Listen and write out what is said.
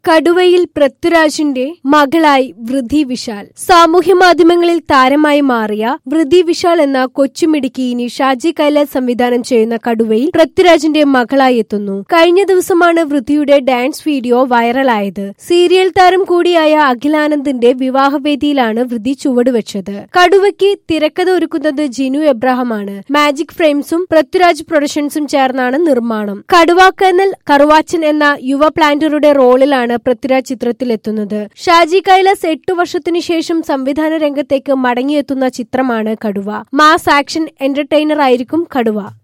കടുവയിൽ പൃഥ്വിരാജിന്റെ മകളായി വൃദ്ധി വിശാൽ സാമൂഹ്യ മാധ്യമങ്ങളിൽ താരമായി മാറിയ വൃദ്ധി വിശാൽ എന്ന കൊച്ചുമിടുക്കി ഇനി ഷാജി കൈലാസ് സംവിധാനം ചെയ്യുന്ന കടുവയിൽ പൃഥ്വിരാജിന്റെ മകളായി എത്തുന്നു കഴിഞ്ഞ ദിവസമാണ് വൃദ്ധിയുടെ ഡാൻസ് വീഡിയോ വൈറലായത് സീരിയൽ താരം കൂടിയായ അഖിലാനന്ദിന്റെ വിവാഹവേദിയിലാണ് വൃദ്ധി ചുവടുവെച്ചത് കടുവയ്ക്ക് തിരക്കഥ ഒരുക്കുന്നത് ജിനു എബ്രഹാമാണ് മാജിക് ഫ്രെയിംസും പൃഥ്വിരാജ് പ്രൊഡക്ഷൻസും ചേർന്നാണ് നിർമ്മാണം കടുവ കർണൽ കറുവാച്ചൻ എന്ന യുവ പ്ലാന്ററുടെ റോളിലാണ് പൃഥ്വിരാജ് ചിത്രത്തിലെത്തുന്നത് ഷാജി കൈലാസ് എട്ടു വർഷത്തിനു ശേഷം സംവിധാന രംഗത്തേക്ക് മടങ്ങിയെത്തുന്ന ചിത്രമാണ് കടുവ മാസ് ആക്ഷൻ എന്റർടൈനർ ആയിരിക്കും കടുവ